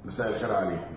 مساء الخير عليكم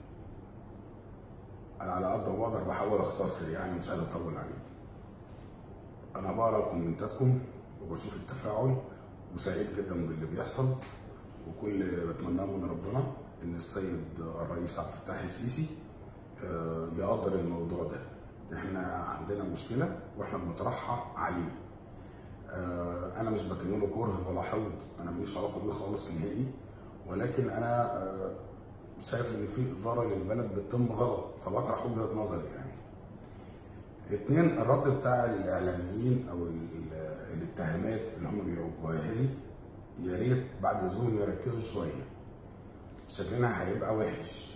انا على قد ما اقدر بحاول اختصر يعني مش عايز اطول عليكم انا بقرا كومنتاتكم وبشوف التفاعل وسعيد جدا باللي بيحصل وكل بتمناه من ربنا ان السيد الرئيس عبد الفتاح السيسي آه، يقدر الموضوع ده احنا عندنا مشكله واحنا بنطرحها عليه آه، انا مش بكلمه كره ولا حقد انا ماليش علاقه بيه خالص نهائي ولكن انا آه، شايف ان في اداره للبلد بتتم غلط فبطرح وجهه نظري يعني اتنين الرد بتاع الاعلاميين او ال- الاتهامات اللي هم بيوجهوها لي يا ريت بعد اذنهم يركزوا شويه شكلنا هيبقى وحش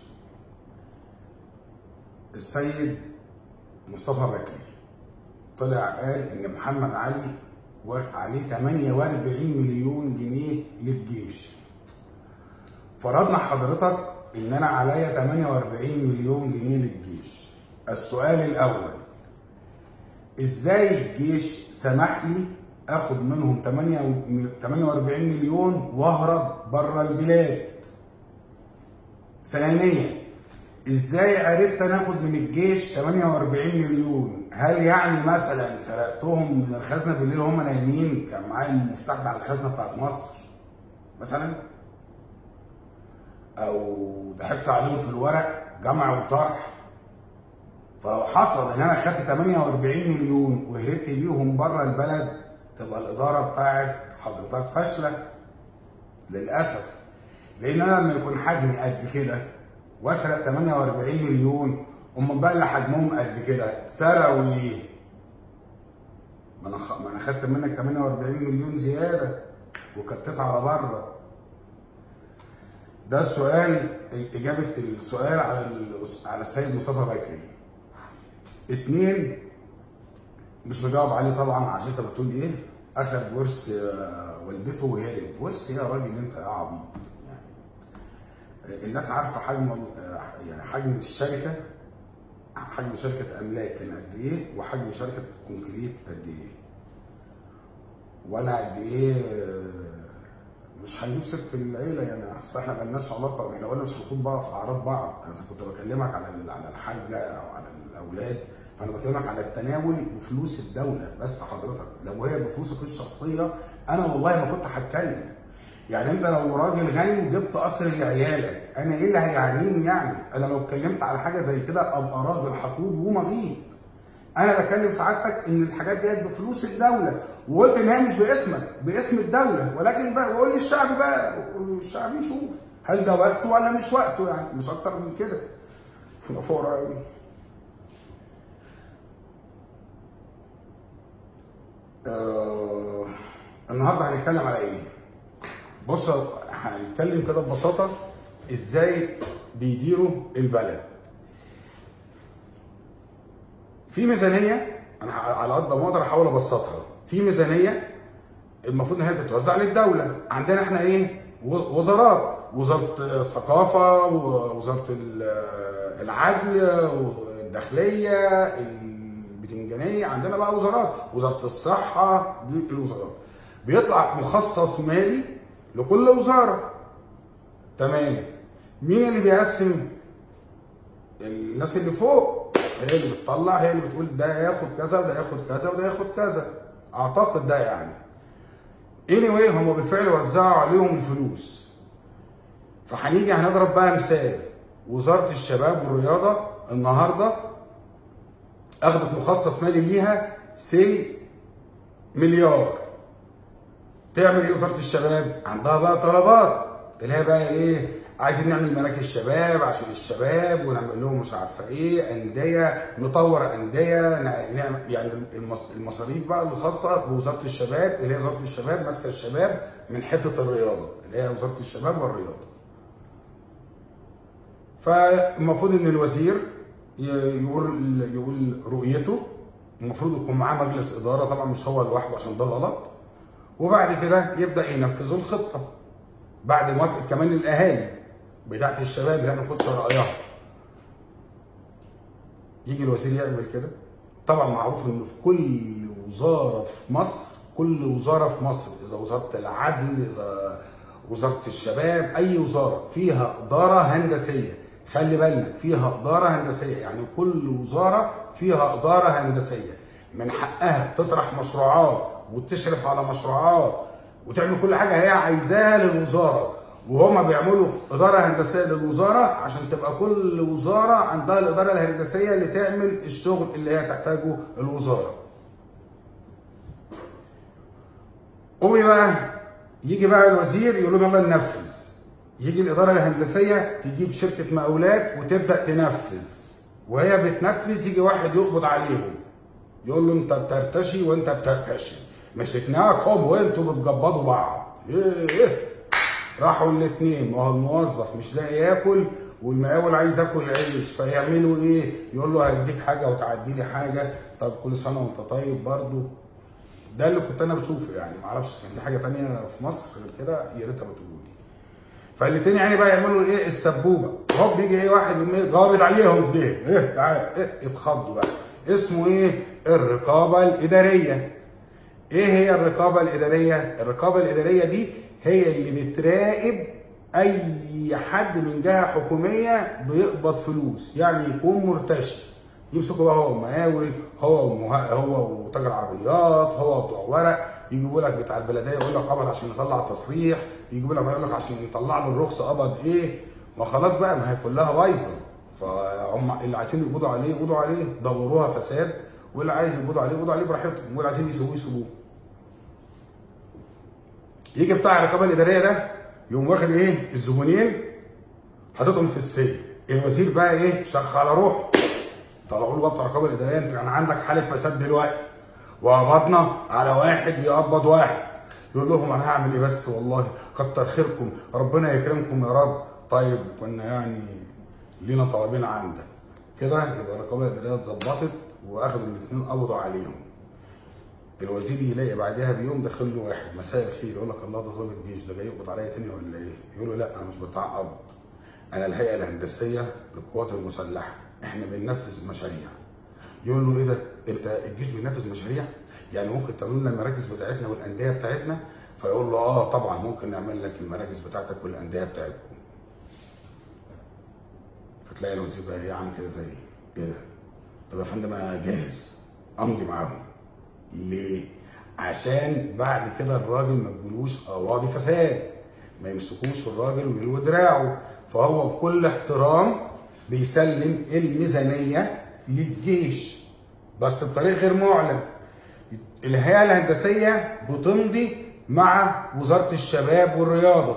السيد مصطفى بكري طلع قال ان محمد علي واقع عليه 48 مليون جنيه للجيش فرضنا حضرتك ان انا عليا 48 مليون جنيه للجيش السؤال الاول ازاي الجيش سمح لي اخد منهم 8 48 مليون واهرب بره البلاد ثانيا ازاي عرفت انا اخد من الجيش 48 مليون هل يعني مثلا سرقتهم من الخزنه بالليل وهم نايمين كان معايا المفتاح بتاع الخزنه بتاعت مصر مثلا او ضحكت عليهم في الورق جمع وطرح فلو حصل ان انا خدت 48 مليون وهربت بيهم بره البلد تبقى الاداره بتاعت حضرتك فاشله للاسف لان انا لما يكون حجمي قد كده واسرق 48 مليون هم بقى اللي حجمهم قد كده سرقوا ايه؟ ما انا خ... ما انا خدت منك 48 مليون زياده وكتت على بره ده السؤال اجابه السؤال على ال... على السيد مصطفى بكري اتنين مش مجاوب عليه طبعا عشان انت بتقول ايه اخد ورث آه، والدته وهرب ورث ايه يا راجل انت يا عبيط يعني الناس عارفه حجم ال- يعني حجم الشركه حجم شركه املاك كان قد ايه وحجم شركه كونكريت قد ايه وانا قد ايه آه، مش هنجيب سيره العيله يعني اصل احنا مالناش علاقه احنا قلنا مش هنخوض بقى في اعراض بعض انا كنت بكلمك على ال- على الحاجه او على الاولاد فانا بكلمك على التناول بفلوس الدوله بس حضرتك لو هي بفلوسك الشخصيه انا والله ما كنت هتكلم يعني انت لو راجل غني وجبت قصر لعيالك انا ايه اللي هيعنيني يعني انا لو اتكلمت على حاجه زي كده ابقى راجل حقود ومريض انا بكلم سعادتك ان الحاجات ديت بفلوس الدوله وقلت ان هي مش باسمك باسم الدوله ولكن بقى وقول للشعب بقى الشعب يشوف هل ده وقته ولا مش وقته يعني مش اكتر من كده احنا فقراء قوي آه النهارده هنتكلم على ايه؟ بص هنتكلم كده ببساطه ازاي بيديروا البلد. في ميزانيه انا على قد ما اقدر احاول ابسطها، في ميزانيه المفروض ان هي بتتوزع للدوله، عندنا احنا ايه؟ و- وزارات، وزاره الثقافه، ووزاره ال- العدل، والداخليه، البتنجانيه، عندنا بقى وزارات، وزاره الصحه، دي الوزارات. بيطلع مخصص مالي لكل وزاره. تمام. مين اللي بيقسم؟ الناس اللي فوق هي اللي بتطلع هي اللي بتقول ده ياخد كذا وده ياخد كذا وده ياخد كذا اعتقد ده يعني anyway هم بالفعل وزعوا عليهم الفلوس فهنيجي هنضرب بقى مثال وزاره الشباب والرياضه النهارده اخذت مخصص مالي ليها سي مليار تعمل ايه وزاره الشباب؟ عندها بقى طلبات تلاقيها بقى ايه؟ عايزين نعمل مراكز شباب عشان الشباب ونعمل لهم مش عارفه ايه انديه نطور انديه ن- نعمل يعني المص- المصاريف بقى الخاصه بوزاره الشباب اللي هي وزاره الشباب ماسكه الشباب من حته الرياضه اللي هي وزاره الشباب والرياضه. فالمفروض ان الوزير ي- يقول يقول رؤيته المفروض يكون معاه مجلس اداره طبعا مش هو لوحده عشان ده غلط وبعد كده يبدا ينفذوا الخطه بعد موافقه كمان الاهالي بتاعت الشباب اللي احنا ناخدش رايها يجي الوزير يعمل كده طبعا معروف انه في كل وزاره في مصر كل وزاره في مصر اذا وزاره العدل اذا وزاره الشباب اي وزاره فيها اداره هندسيه خلي بالك فيها اداره هندسيه يعني كل وزاره فيها اداره هندسيه من حقها تطرح مشروعات وتشرف على مشروعات وتعمل كل حاجه هي عايزاها للوزاره وهما بيعملوا اداره هندسيه للوزاره عشان تبقى كل وزاره عندها الاداره الهندسيه اللي تعمل الشغل اللي هي تحتاجه الوزاره. قومي بقى يجي بقى الوزير يقول لهم يلا ننفذ. يجي الاداره الهندسيه تجيب شركه مقاولات وتبدا تنفذ. وهي بتنفذ يجي واحد يقبض عليهم. يقول له انت بترتشي وانت بترتشي. مسكناكم وانتوا بتجبضوا بعض. ايه ايه راحوا الاثنين ما هو الموظف مش لاقي ياكل والمقاول عايز ياكل عيش فيعملوا ايه؟ يقول له هديك حاجه وتعدي لي حاجه طب كل سنه وانت طيب برضه ده اللي كنت انا بشوفه يعني ما اعرفش كان في حاجه تانية في مصر غير كده يا ريتها بتقولوا لي فالاثنين يعني بقى يعملوا ايه السبوبه هوب يجي ايه واحد يقوم ايه ضابط عليهم ده ايه تعال ايه اتخضوا بقى اسمه ايه الرقابه الاداريه ايه هي الرقابه الاداريه الرقابه الاداريه دي هي اللي بتراقب اي حد من جهه حكوميه بيقبض فلوس يعني يكون مرتشي يمسكوا بقى هو مقاول هو ومه- هو وتاجر عربيات هو بتوع ورق يجيبوا لك بتاع البلديه يقول لك قبض عشان يطلع تصريح يجيبوا لك يقول لك عشان يطلع له الرخصه قبض ايه ما خلاص بقى ما هي كلها بايظه فهم اللي عايزين يقبضوا عليه يقبضوا عليه دوروها فساد واللي عايز يقبضوا عليه يقبضوا عليه براحتهم واللي عايزين يسووه يسووه يجي بتاع الرقابه الاداريه ده يقوم واخد ايه الزبونين حاططهم في السجن الوزير بقى ايه شخ على روحه طلعوا له بقى بتاع الرقابه الاداريه انت كان عندك حاله فساد دلوقتي وقبضنا على واحد بيقبض واحد يقول لهم انا هعمل ايه بس والله كتر خيركم ربنا يكرمكم يا رب طيب كنا يعني لينا طلبين عندك كده يبقى الرقابه الاداريه اتظبطت واخدوا الاثنين قبضوا عليهم الوزير يلاقي بعدها بيوم داخل له واحد مساء الخير يقول لك الله ده ضابط جيش ده جاي يقبض عليا تاني ولا ايه؟ يقول له لا انا مش بتاع قبض انا الهيئه الهندسيه للقوات المسلحه احنا بننفذ مشاريع يقول له ايه ده؟ انت الجيش بينفذ مشاريع؟ يعني ممكن تعملوا لنا المراكز بتاعتنا والانديه بتاعتنا؟ فيقول له اه طبعا ممكن نعمل لك المراكز بتاعتك والانديه بتاعتكم. فتلاقي الوزير بقى ايه عامل كده زي ايه ده؟ طب يا فندم انا جاهز امضي معاهم. ليه؟ عشان بعد كده الراجل ما تجيلوش قواضي فساد ما يمسكوش الراجل ويلوي دراعه فهو بكل احترام بيسلم الميزانيه للجيش بس بطريق غير معلن الهيئه الهندسيه بتمضي مع وزاره الشباب والرياضه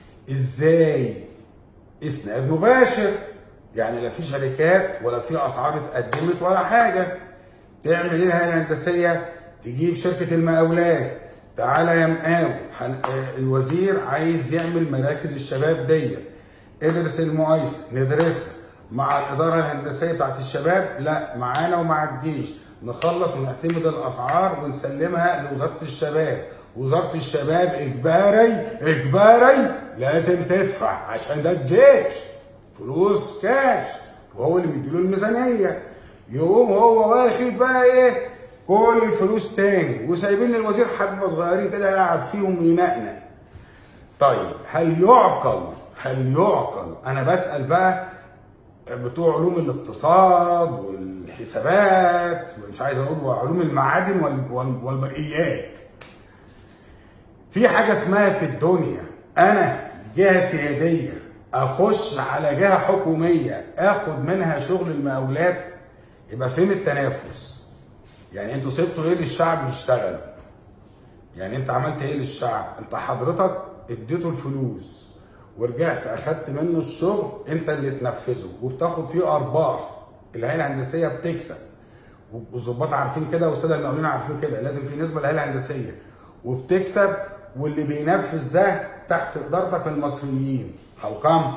ازاي اسناد مباشر يعني لا في شركات ولا في اسعار اتقدمت ولا حاجه تعمل ايه الهيئه الهندسيه تجيب شركه المقاولات تعالى يا مقاول هن- آه، الوزير عايز يعمل مراكز الشباب ديت ادرس المقايسه ندرسها مع الاداره الهندسيه بتاعت الشباب لا معانا ومع الجيش نخلص ونعتمد الاسعار ونسلمها لوزاره الشباب وزاره الشباب اجباري اجباري لازم تدفع عشان ده الجيش فلوس كاش وهو اللي مديله الميزانيه يقوم هو واخد بقى ايه كل الفلوس تاني وسايبين الوزير حبه صغيرين كده يلعب فيهم ينقنق طيب هل يعقل هل يعقل انا بسال بقى بتوع علوم الاقتصاد والحسابات ومش عايز اقول وعلوم المعادن وال- وال- والبرقيات في حاجه اسمها في الدنيا انا جهه سياديه اخش على جهه حكوميه اخد منها شغل المقاولات يبقى فين التنافس يعني انتوا سبتوا ايه للشعب يشتغل يعني انت عملت ايه للشعب انت حضرتك اديته الفلوس ورجعت اخدت منه الشغل انت اللي تنفذه وبتاخد فيه ارباح الهيئه الهندسيه بتكسب والظباط عارفين كده والساده المقاولين عارفين كده لازم في نسبه للهيئه الهندسيه وبتكسب واللي بينفذ ده تحت ادارتك المصريين how come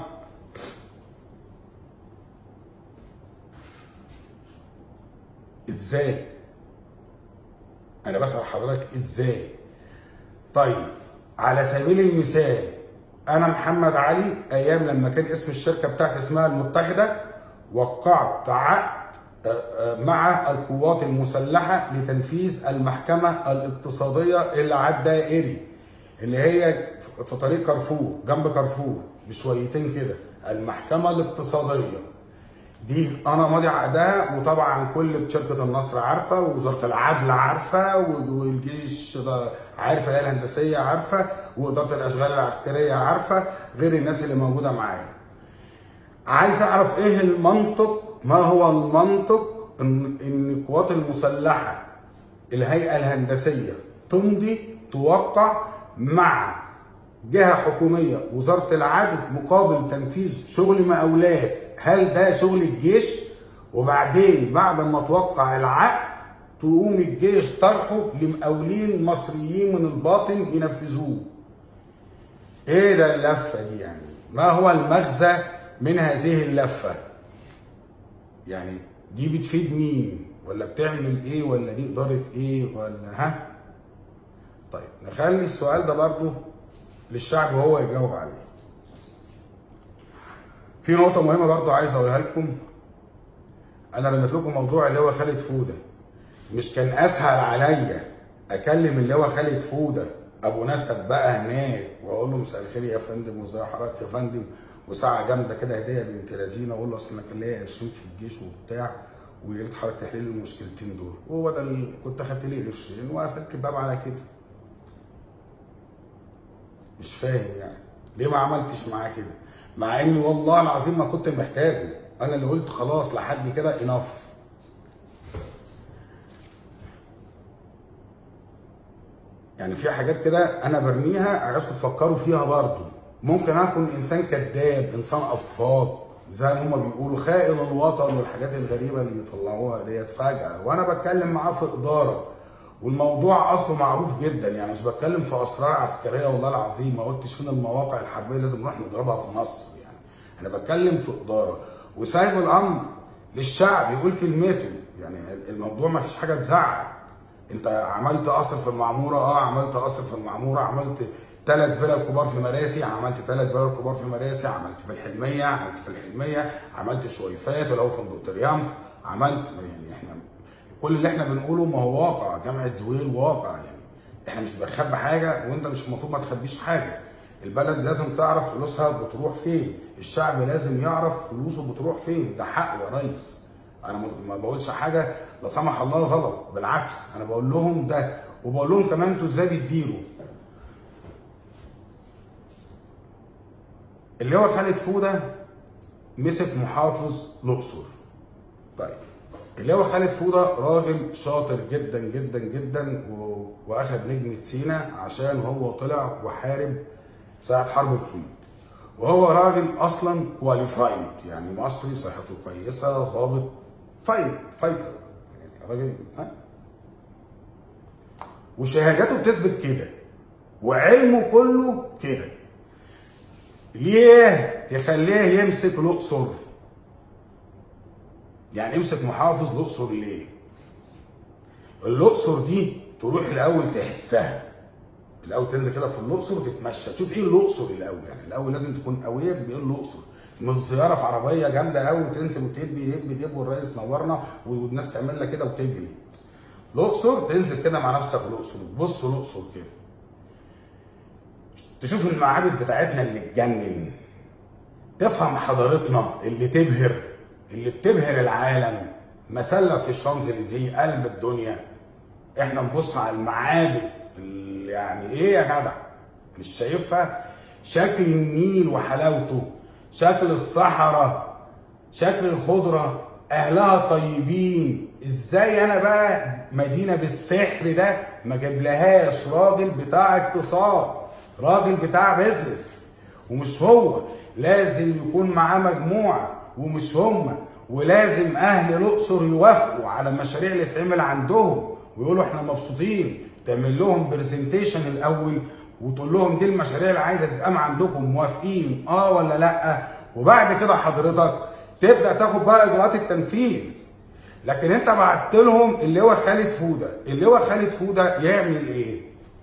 ازاي انا بسال حضرتك ازاي طيب على سبيل المثال انا محمد علي ايام لما كان اسم الشركه بتاعتي اسمها المتحده وقعت عقد آه، آه، مع القوات المسلحه لتنفيذ المحكمه الاقتصاديه اللي على الدائري اللي هي في طريق كارفور جنب كارفور بشويتين كده المحكمه الاقتصاديه دي انا ماضي عقدها وطبعا كل شركه النصر عارفه ووزاره العدل عارفه والجيش عارفه الهيئه الهندسيه عارفه واداره الاشغال العسكريه عارفه غير الناس اللي موجوده معايا. عايز اعرف ايه المنطق ما هو المنطق ان ان القوات المسلحه الهيئه الهندسيه تمضي توقع مع جهه حكوميه وزاره العدل مقابل تنفيذ شغل مقاولات هل ده شغل الجيش وبعدين بعد ما توقع العقد تقوم الجيش طرحه لمقاولين مصريين من الباطن ينفذوه ايه ده اللفه دي يعني ما هو المغزى من هذه اللفه يعني دي بتفيد مين ولا بتعمل ايه ولا دي اداره ايه ولا ها طيب نخلي السؤال ده برضو للشعب وهو يجاوب عليه في نقطة مهمة برضو عايز أقولها لكم أنا رميت لكم موضوع اللي هو خالد فودة مش كان أسهل عليا أكلم اللي هو خالد فودة أبو نسب بقى هناك وأقول له مساء الخير يا فندم وإزي حضرتك يا فندم وساعة جامدة كده هدية بنت لذينة وأقول له أصل أنا كان ليا قرشين في الجيش وبتاع ويا ريت حضرتك تحل لي المشكلتين دول وهو ده اللي كنت أخدت لي قرشين وقفلت الباب على كده مش فاهم يعني ليه ما عملتش معاه كده مع اني والله العظيم ما كنت محتاجه انا اللي قلت خلاص لحد كده انف يعني في حاجات كده انا برميها عايزكم تفكروا فيها برضه ممكن اكون انسان كذاب انسان افاق زي ما هما بيقولوا خائن الوطن والحاجات الغريبه اللي بيطلعوها ديت فجاه وانا بتكلم معاه في اداره والموضوع اصله معروف جدا يعني مش بتكلم في اسرار عسكريه والله العظيم ما قلتش فين المواقع الحربيه لازم نروح نضربها في مصر يعني انا بتكلم في اداره وسايب الامر للشعب يقول كلمته يعني الموضوع ما فيش حاجه تزعل انت عملت قصر في المعموره اه عملت قصر في المعموره عملت ثلاث فيلا كبار في مراسي عملت ثلاث فيلا كبار في مراسي عملت في الحلميه عملت في الحلميه عملت شويفات ولو فندق تريامف عملت يعني احنا كل اللي احنا بنقوله ما هو واقع جامعه زويل واقع يعني احنا مش بنخبي حاجه وانت مش المفروض ما تخبيش حاجه البلد لازم تعرف فلوسها بتروح فين الشعب لازم يعرف فلوسه بتروح فين ده حقه يا ريس انا ما بقولش حاجه لا سمح الله غلط بالعكس انا بقول لهم ده وبقول لهم كمان انتوا ازاي بتديروا اللي هو خالد فوده مسك محافظ الاقصر طيب اللي هو خالد فوده راجل شاطر جدا جدا جدا و... واخد نجمه سينا عشان هو طلع وحارب ساعه حرب الكويت وهو راجل اصلا كواليفايد يعني مصري صحته كويسه ظابط فايت فايتر يعني راجل ها وشهاداته بتثبت كده وعلمه كله كده ليه تخليه يمسك الاقصر يعني امسك محافظ الاقصر ليه الاقصر دي تروح الاول تحسها الاول تنزل كده في الاقصر وتتمشى تشوف ايه الاقصر الاول يعني الاول لازم تكون قويه بايه الاقصر مش زياره في عربيه جامده قوي وتنزل وتدي دب دب والريس نورنا والناس تعمل لك كده وتجري الاقصر تنزل كده مع نفسك الاقصر تبص الاقصر كده تشوف المعابد بتاعتنا اللي تجنن تفهم حضارتنا اللي تبهر اللي بتبهر العالم مسلة في الشانزليزيه قلب الدنيا احنا نبص على المعابد اللي يعني ايه يا جدع مش شايفها شكل النيل وحلاوته شكل الصحراء شكل الخضرة اهلها طيبين ازاي انا بقى مدينة بالسحر ده ما جابلهاش راجل بتاع اقتصاد راجل بتاع بيزنس ومش هو لازم يكون معاه مجموعه ومش هم ولازم اهل الاقصر يوافقوا على المشاريع اللي تعمل عندهم ويقولوا احنا مبسوطين تعمل لهم برزنتيشن الاول وتقول لهم دي المشاريع اللي عايزه تتقام عندكم موافقين اه ولا لا وبعد كده حضرتك تبدا تاخد بقى اجراءات التنفيذ لكن انت بعت لهم اللي هو خالد فوده اللي هو خالد فوده يعمل ايه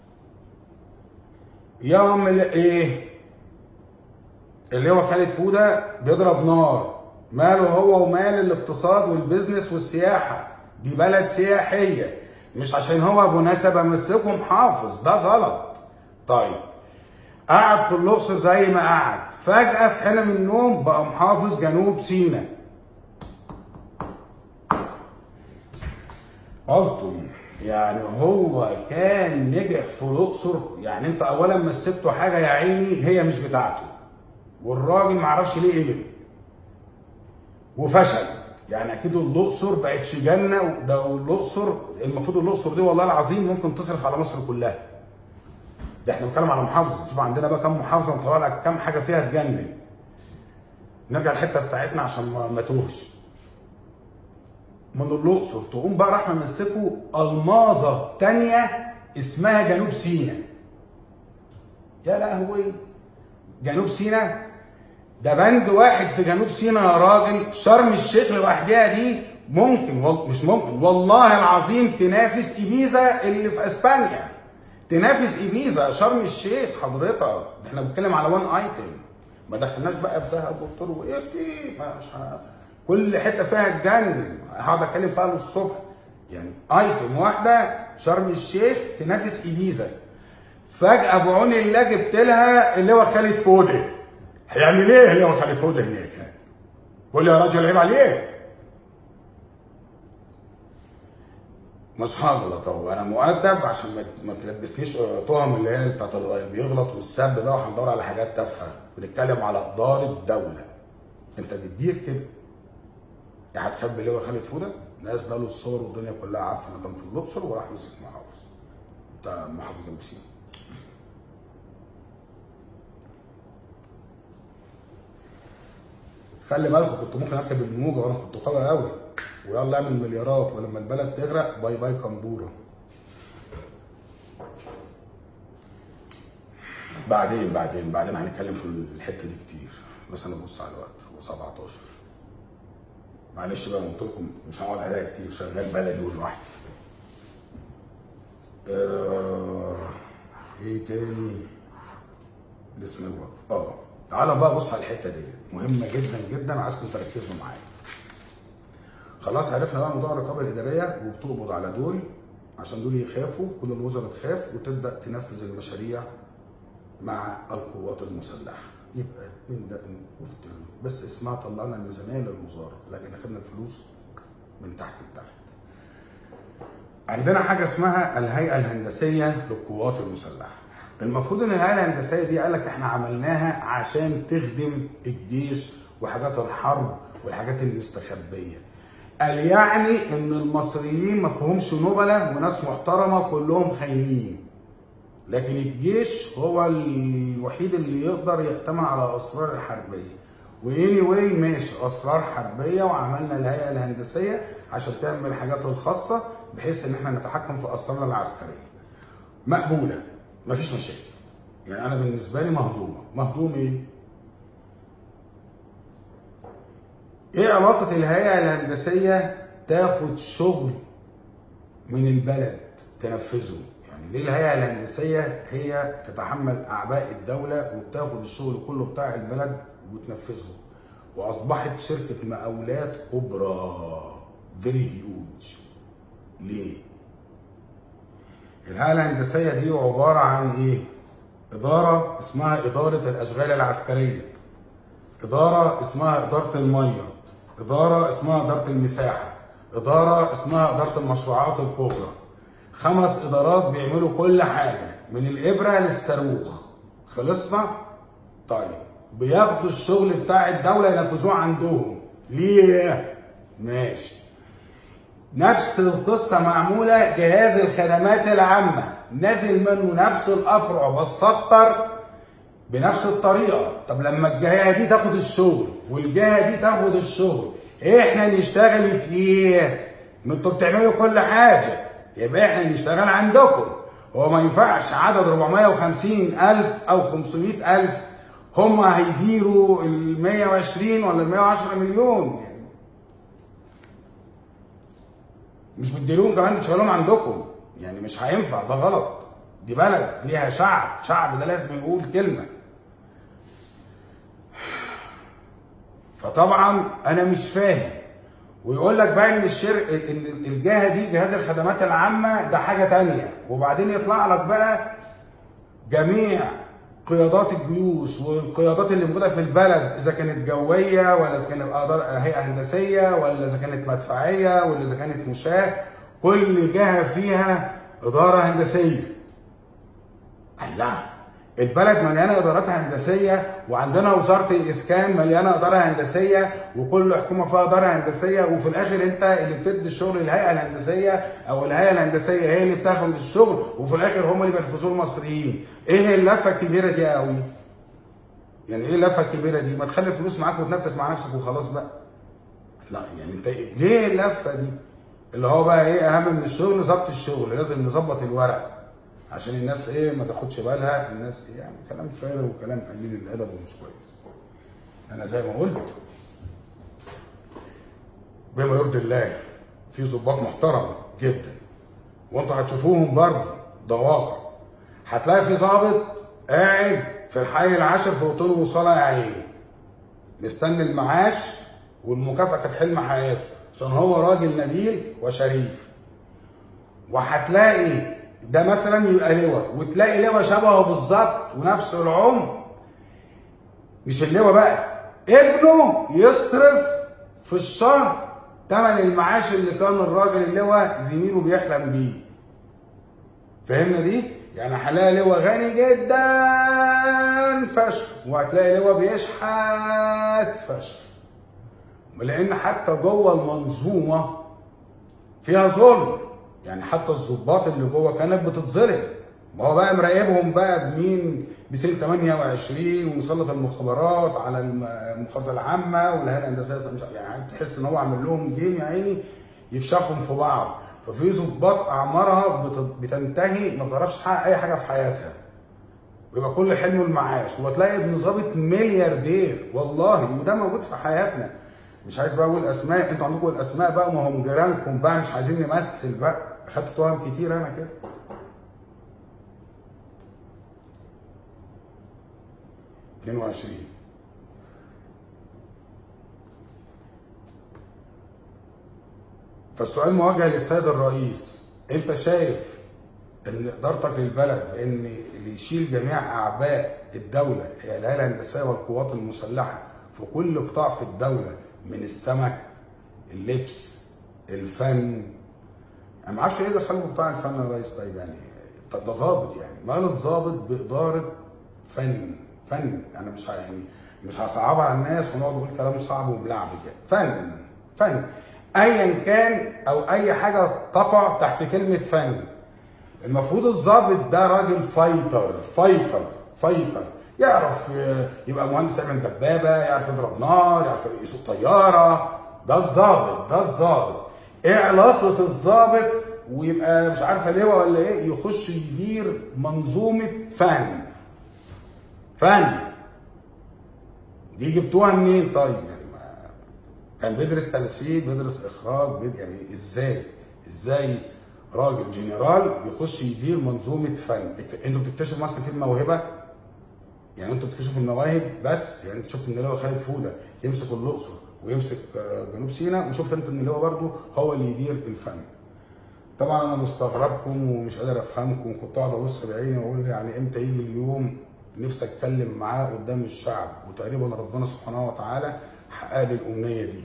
يعمل ايه اللي هو خالد فوده بيضرب نار ماله هو ومال الاقتصاد والبزنس والسياحه دي بلد سياحيه مش عشان هو ابو نسب امسكه محافظ ده غلط طيب قعد في الاقصر زي ما قعد فجاه صحينا من النوم بقى محافظ جنوب سيناء قلتم يعني هو كان نجح في الاقصر يعني انت اولا مسكته حاجه يا عيني هي مش بتاعته والراجل معرفش ليه قبل وفشل يعني اكيد الاقصر بقتش جنه ده الاقصر المفروض الاقصر دي والله العظيم ممكن تصرف على مصر كلها ده احنا بنتكلم على محافظه شوف عندنا بقى كام محافظه مطلع لك كام حاجه فيها تجنن نرجع الحته بتاعتنا عشان ما ما توهش من الاقصر تقوم بقى راح ممسكوا الماظه تانية اسمها جنوب سيناء يا لهوي جنوب سيناء ده بند واحد في جنوب سيناء يا راجل شرم الشيخ لوحدها دي ممكن وال... مش ممكن والله العظيم تنافس ايبيزا اللي في اسبانيا تنافس ايبيزا شرم الشيخ حضرتك احنا بنتكلم على وان ايتم ما دخلناش بقى في دهب وبتر وايه ما مش ه... كل حته فيها تجنن هقعد اتكلم فيها للصبح يعني ايتم واحده شرم الشيخ تنافس ايبيزا فجاه بعون الله جبت لها اللي هو خالد فوده هيعمل ايه اللي هو خالد فوده هناك يعني قول لي يا راجل عيب عليك مش هغلط اهو انا مؤدب عشان ما ما تلبسنيش تهم اللي هي بتاعت اللي بيغلط والسب ده وهندور على حاجات تافهه بنتكلم على اداره دوله انت بتدير كده يعني هتخبي اللي هو خالد فوده ناس له الصور والدنيا كلها عارفه انه كان في الاقصر وراح مسك محافظ بتاع محافظ جنوب سيناء خلي بالكم كنت ممكن اركب الموجه وانا كنت قوي قوي ويلا اعمل مليارات ولما البلد تغرق باي باي كمبوره بعدين بعدين بعدين هنتكلم في الحته دي كتير بس انا ببص على الوقت هو 17 معلش بقى قلت لكم مش هقعد عليها كتير شغال بلدي ولوحدي آه ايه تاني الاسم هو اه تعالى بقى بص على الحته دي مهمه جدا جدا عايزكم تركزوا معايا خلاص عرفنا بقى موضوع الرقابه الاداريه وبتقبض على دول عشان دول يخافوا كل الوزراء تخاف وتبدا تنفذ المشاريع مع القوات المسلحه يبقى من ده وفي بس اسمها طلعنا الميزانيه للوزاره لكن اخدنا الفلوس من تحت لتحت عندنا حاجه اسمها الهيئه الهندسيه للقوات المسلحه المفروض ان الهيئه الهندسيه دي قال لك احنا عملناها عشان تخدم الجيش وحاجات الحرب والحاجات المستخبيه قال يعني ان المصريين ما فيهمش نبله وناس محترمه كلهم خاينين لكن الجيش هو الوحيد اللي يقدر يعتمد على اسرار الحربيه واني واي ماشي اسرار حربيه وعملنا الهيئه الهندسيه عشان تعمل الحاجات الخاصه بحيث ان احنا نتحكم في اسرارنا العسكريه مقبوله مفيش مشاكل يعني انا بالنسبه لي مهضومه مهضوم ايه ايه علاقه الهيئه الهندسيه تاخد شغل من البلد تنفذه يعني ليه الهيئه الهندسيه هي تتحمل اعباء الدوله وبتاخد الشغل كله بتاع البلد وتنفذه واصبحت شركه مقاولات كبرى فيري هيوج ليه الهيئه الهندسيه دي عباره عن ايه اداره اسمها اداره الاشغال العسكريه اداره اسمها اداره الميه اداره اسمها اداره المساحه اداره اسمها اداره المشروعات الكبرى خمس ادارات بيعملوا كل حاجه من الابره للصاروخ خلصنا طيب بياخدوا الشغل بتاع الدوله ينفذوه عندهم ليه ماشي نفس القصه معموله جهاز الخدمات العامه نازل منه نفس الافرع بس اكتر بنفس الطريقه طب لما الجهه دي تاخد الشغل والجهه دي تاخد الشغل احنا نشتغل في ايه؟ ما انتوا بتعملوا كل حاجه يبقى احنا نشتغل عندكم هو ما ينفعش عدد 450 الف او 500 الف هم هيديروا ال 120 ولا ال 110 مليون يعني مش بتديروهم كمان بتشغلوهم عندكم يعني مش هينفع ده غلط دي بلد ليها شعب شعب ده لازم يقول كلمه فطبعا انا مش فاهم ويقول لك بقى ان الشر ان الجهه دي جهاز الخدمات العامه ده حاجه تانية وبعدين يطلع لك بقى جميع قيادات الجيوش والقيادات اللي موجوده في البلد اذا كانت جويه ولا اذا كانت أدار- هيئه هندسيه ولا اذا كانت مدفعيه ولا اذا كانت مشاه كل جهه فيها اداره هندسيه الله البلد مليانه ادارات هندسيه وعندنا وزاره الاسكان مليانه اداره هندسيه وكل حكومه فيها اداره هندسيه وفي الاخر انت اللي بتدي الشغل للهيئه الهندسيه او الهيئه الهندسيه هي اللي بتاخد الشغل وفي الاخر هم اللي بينفذوه المصريين ايه اللفه الكبيره دي قوي يعني ايه اللفه الكبيره دي ما تخلي الفلوس معاك وتنفذ مع نفسك وخلاص بقى لا يعني انت إيه؟ ليه اللفه دي اللي هو بقى ايه اهم من الشغل ظبط الشغل لازم نظبط الورق عشان الناس ايه ما تاخدش بالها الناس إيه يعني كلام فارغ وكلام قليل الادب ومش كويس انا زي ما قلت بما يرضي الله في ظباط محترمه جدا وانتوا هتشوفوهم برضه ده واقع هتلاقي في ظابط قاعد في الحي العاشر في اوضته وصلاه يا عيني مستني المعاش والمكافاه كانت حلم حياته عشان هو راجل نبيل وشريف وهتلاقي ده مثلا يبقى لواء وتلاقي لواء شبهه بالظبط ونفس العمر مش اللواء بقى ابنه يصرف في الشهر تمن المعاش اللي كان الراجل اللواء زميله بيحلم بيه فهمنا دي؟ يعني هلاقي لواء غني جدا فشخ وهتلاقي لواء بيشحت فشخ لان حتى جوه المنظومه فيها ظلم يعني حتى الضباط اللي جوه كانت بتتظلم ما هو بقى مراقبهم بقى بمين بسنه 28 ومسلط المخابرات على الم- المخابرات العامه والهيئه الهندسيه مش يعني تحس ان هو عامل لهم جيم يا عيني يفشخهم في بعض ففي ضباط اعمارها بت- بتنتهي ما بتعرفش تحقق اي حاجه في حياتها ويبقى كل حلمه المعاش وتلاقي ابن ظابط ملياردير والله وده موجود في حياتنا مش عايز بقى اقول اسماء انتوا عندكم الاسماء بقى ما هم جيرانكم بقى مش عايزين نمثل بقى اخدت توهم كتير انا كده اتنين وعشرين فالسؤال موجه للسيد الرئيس انت شايف ان ادارتك للبلد بان اللي يشيل جميع اعباء الدوله هي الهيئه الهندسيه والقوات المسلحه في كل قطاع في الدوله من السمك اللبس الفن انا ما اعرفش ايه دخلوا قطاع الفن يا ريس طيب يعني طب ده ظابط يعني مال الظابط باداره فن فن انا مش ه- يعني مش هصعبها على الناس ونقعد نقول كلام صعب وبلعب كده فن فن ايا كان او اي حاجه تقع تحت كلمه فن المفروض الظابط ده راجل فايتر فايتر فايتر يعرف آه، يبقى مهندس يعمل دبابه يعرف يضرب نار يعرف يسوق طياره ده الظابط ده الظابط ايه علاقه الظابط ويبقى مش عارفه لواء ولا ايه يخش يدير منظومه فن فن دي جبتوها منين طيب يعني ما كان بيدرس تمثيل بيدرس اخراج بيد يعني ازاي ازاي راجل جنرال يخش يدير منظومه فن انتوا بتكتشفوا مثلا في الموهبه يعني انتوا بتكتشفوا المواهب بس يعني انت شفت ان اللي هو خالد فوده يمسك الاقصر ويمسك آه، جنوب سيناء وشفت انت ان اللي هو برضه هو اللي يدير الفن طبعا انا مستغربكم ومش قادر افهمكم كنت اقعد ابص بعيني واقول يعني امتى يجي اليوم نفسي اتكلم معاه قدام الشعب وتقريبا ربنا سبحانه وتعالى حقق لي الامنيه دي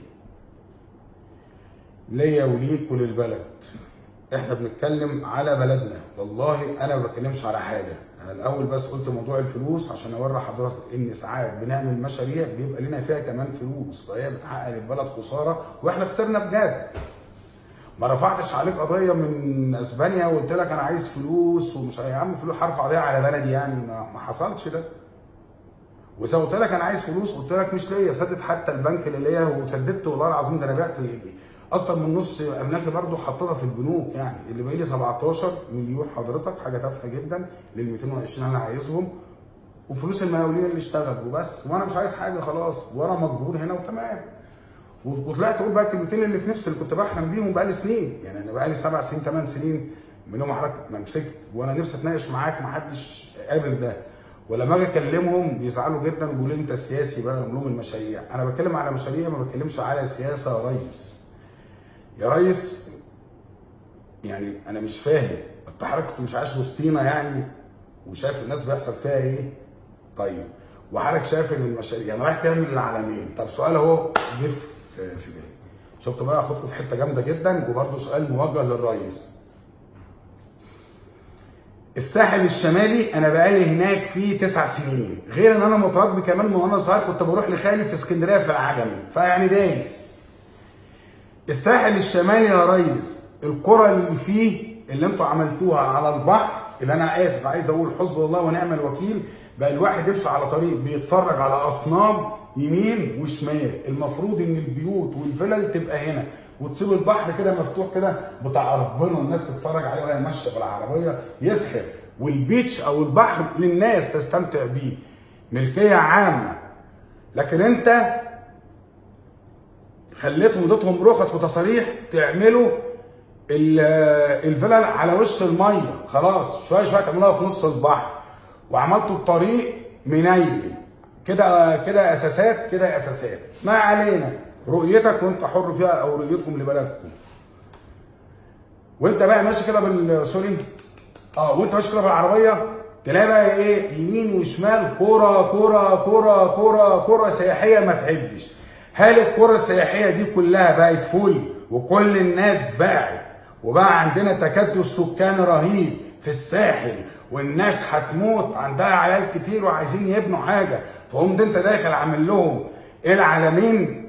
ليا وليك وللبلد احنا بنتكلم على بلدنا والله انا ما بتكلمش على حاجه انا الاول بس قلت موضوع الفلوس عشان اوري حضرتك ان ساعات بنعمل مشاريع بيبقى لنا فيها كمان فلوس فهي بتحقق للبلد خساره واحنا خسرنا بجد ما رفعتش عليك قضيه من اسبانيا وقلت لك انا عايز فلوس ومش يا عم فلوس هرفع قضيه على بلدي يعني ما, ما حصلش ده واذا قلت لك انا عايز فلوس قلت لك مش ليا سدد حتى البنك اللي ليا وسددت والله العظيم ده انا بعت اكتر من نص املاكي برضه حطيتها في البنوك يعني اللي باقي لي 17 مليون حضرتك حاجه تافهه جدا لل 220 انا عايزهم وفلوس المقاولين اللي اشتغلوا وبس وانا مش عايز حاجه خلاص وانا مجبور هنا وتمام وطلعت اقول بقى الكلمتين اللي في نفسي اللي كنت بحلم بيهم بقالي سنين يعني انا بقالي سبع سنين ثمان سنين من يوم حضرتك ما مسكت وانا نفسي اتناقش معاك ما حدش قابل ده ولما اجي اكلمهم بيزعلوا جدا ويقولوا لي انت سياسي بقى اقول لهم المشاريع انا بتكلم على مشاريع ما بتكلمش على سياسه يا ريس يا ريس يعني انا مش فاهم انت حضرتك كنت مش عايش وسطينا يعني وشايف الناس بيحصل فيها ايه طيب وحضرتك شايف ان المشاريع يعني رايح تعمل العالمين طب سؤال اهو جه في في بالي شفتوا بقى اخدكم في حته جامده جدا وبرده سؤال موجه للرئيس الساحل الشمالي انا بقالي هناك فيه تسع سنين غير ان انا متربي كمان من وانا صغير كنت بروح لخالي في اسكندريه في العجمي فيعني دايس الساحل الشمالي يا ريس القرى اللي فيه اللي انتوا عملتوها على البحر اللي انا اسف عايز اقول حسبي الله ونعم الوكيل بقى الواحد يمشي على طريق بيتفرج على اصنام يمين وشمال المفروض ان البيوت والفلل تبقى هنا وتسيب البحر كده مفتوح كده بتاع ربنا والناس تتفرج عليه وهي ماشيه بالعربيه يسحر والبيتش او البحر للناس تستمتع بيه ملكيه عامه لكن انت خليتهم اديتهم رخص وتصاريح تعملوا الفلل على وش الميه خلاص شويه شويه تعملوها في نص البحر وعملتوا الطريق منيل كده كده اساسات كده اساسات ما علينا رؤيتك وانت حر فيها او رؤيتكم لبلدكم وانت بقى ماشي كده بال سوري اه وانت ماشي كده بالعربيه تلاقي بقى ايه يمين وشمال كوره كوره كوره كوره كوره سياحيه ما تعدش هل الكوره السياحيه دي كلها بقت فول وكل الناس باعت وبقى عندنا تكدس سكاني رهيب في الساحل والناس هتموت عندها عيال كتير وعايزين يبنوا حاجه فهم ده انت داخل عامل لهم ايه العالمين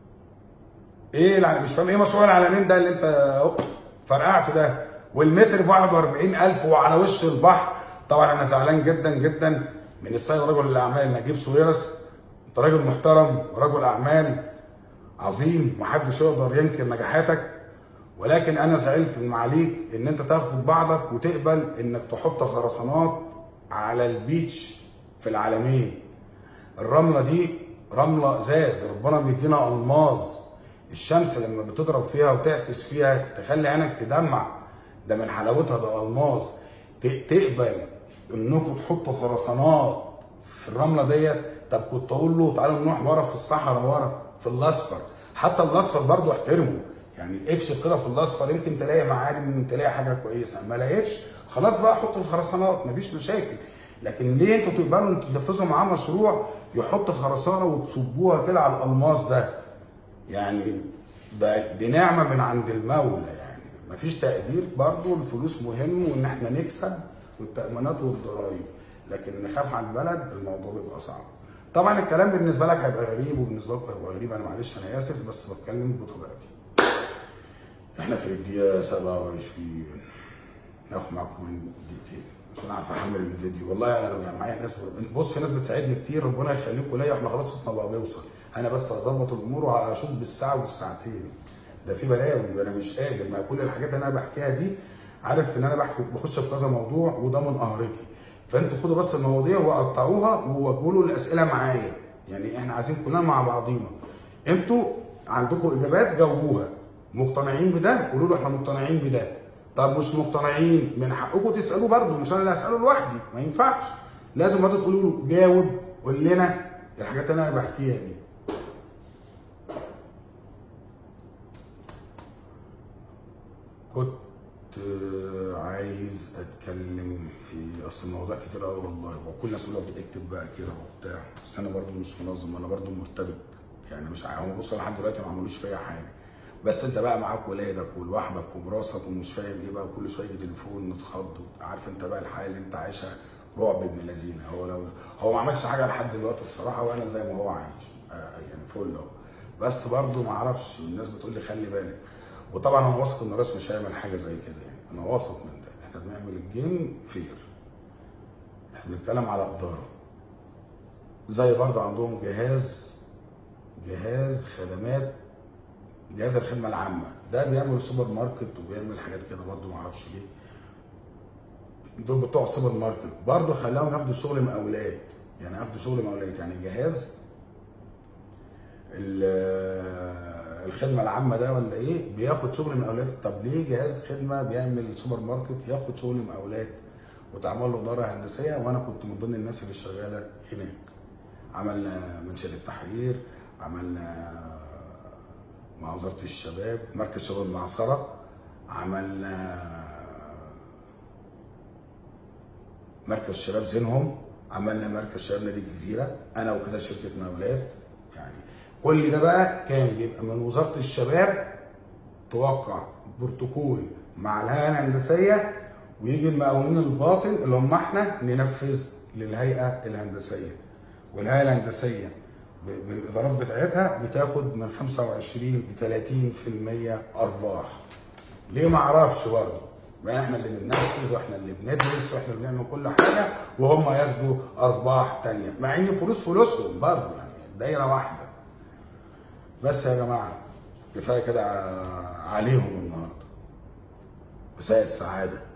ايه العالمين مش فاهم ايه مشروع العالمين ده اللي انت فرقعته ده والمتر ب 41000 وعلى وش البحر طبعا انا زعلان جدا جدا من السيد رجل الاعمال نجيب سويرس انت راجل محترم ورجل اعمال عظيم محدش يقدر ينكر نجاحاتك ولكن انا زعلت من عليك ان انت تاخد بعضك وتقبل انك تحط خرسانات على البيتش في العالمين الرمله دي رمله ازاز ربنا مدينا الماظ الشمس لما بتضرب فيها وتعكس فيها تخلي عينك تدمع ده من حلاوتها ده الماظ تقبل انكم تحطوا خرسانات في الرمله ديت طب كنت اقول له تعالوا نروح ورا في الصحراء ورا في الاصفر حتى الاصفر برضه احترمه يعني اكشف كده في الاصفر يمكن تلاقي معالم تلاقي حاجه كويسه ما لقيتش خلاص بقى حط الخرسانات مفيش مشاكل لكن ليه انتوا تقبلوا انتوا تنفذوا معاه مشروع يحط خرسانه وتصبوها كده على الالماس ده يعني دي نعمه من عند المولى يعني مفيش تقدير برضو الفلوس مهم وان احنا نكسب والتامينات والضرايب لكن نخاف على البلد الموضوع بيبقى صعب طبعا الكلام بالنسبه لك هيبقى غريب وبالنسبه لكم هيبقى غريب انا معلش انا اسف بس بتكلم بطبيعتي احنا في الدقيقه 27 ناخد معاكم من دقيقتين عشان اعرف احمل الفيديو والله انا لو يعني معايا ناس بص في ناس بتساعدني كتير ربنا يخليكم ليا احنا خلاص صوتنا بقى بيوصل انا بس هظبط الامور وهشوف بالساعه والساعتين ده في بلاوي انا مش قادر ما كل الحاجات اللي انا بحكيها دي عارف ان انا بحكي بخش في كذا موضوع وده من قهرتي فانتوا خدوا بس المواضيع وقطعوها وقولوا الاسئله معايا يعني احنا عايزين كلنا مع بعضينا انتوا عندكم اجابات جاوبوها مقتنعين بده قولوا له احنا مقتنعين بده طب مش مقتنعين من حقكم تسالوه برضه مش انا اللي هساله لوحدي ما ينفعش لازم برضه تقولوا له جاوب قول لنا الحاجات اللي انا بحكيها دي كنت عايز اتكلم في اصل الموضوع كتير قوي والله وكل الناس كلها بتكتب بقى كده وبتاع بس انا برضه مش منظم انا برضه مرتبك يعني مش هم بص لحد دلوقتي ما عملوش فيا حاجه بس انت بقى معاك ولادك ولوحدك وبراسك ومش فاهم ايه بقى كل شويه تليفون نتخض عارف انت بقى الحياه اللي انت عايشها رعب ابن لذينه هو لو هو ما عملش حاجه لحد دلوقتي الصراحه وانا زي ما هو عايش آه يعني فل اهو بس برضه ما اعرفش الناس بتقول لي خلي بالك وطبعا انا واثق ان الراس مش هيعمل حاجه زي كده يعني انا واثق من ده احنا بنعمل الجيم فير احنا بنتكلم على اداره زي برضه عندهم جهاز جهاز خدمات جهاز الخدمه العامه ده بيعمل سوبر ماركت وبيعمل حاجات كده برضه معرفش ليه دول بتوع السوبر ماركت برضه خلاهم ياخدوا شغل مقاولات يعني ياخدوا شغل مقاولات يعني جهاز الخدمه العامه ده ولا ايه بياخد شغل مقاولات طب ليه جهاز خدمه بيعمل سوبر ماركت ياخد شغل مقاولات وتعمل له اداره هندسيه وانا كنت من ضمن الناس اللي شغاله هناك عملنا منشاه التحرير عملنا مع وزاره الشباب مركز شباب المعصره عملنا مركز شباب زينهم عملنا مركز شباب نادي الجزيره انا وكذا شركه مقاولات يعني كل ده بقى كان بيبقى من وزاره الشباب توقع بروتوكول مع الهيئه الهندسيه ويجي المقاولين الباطن اللي هم احنا ننفذ للهيئه الهندسيه والهيئه الهندسيه ب- بالادارات بتاعتها بتاخد من 25 ل 30% ارباح ليه ما اعرفش برضه ما احنا اللي بننفذ واحنا اللي بندرس واحنا اللي بنعمل كل حاجه وهم ياخدوا ارباح تانية مع ان فلوس فلوسهم برضه يعني دايره واحده بس يا جماعه كفايه كده ع- عليهم النهارده كفايه السعاده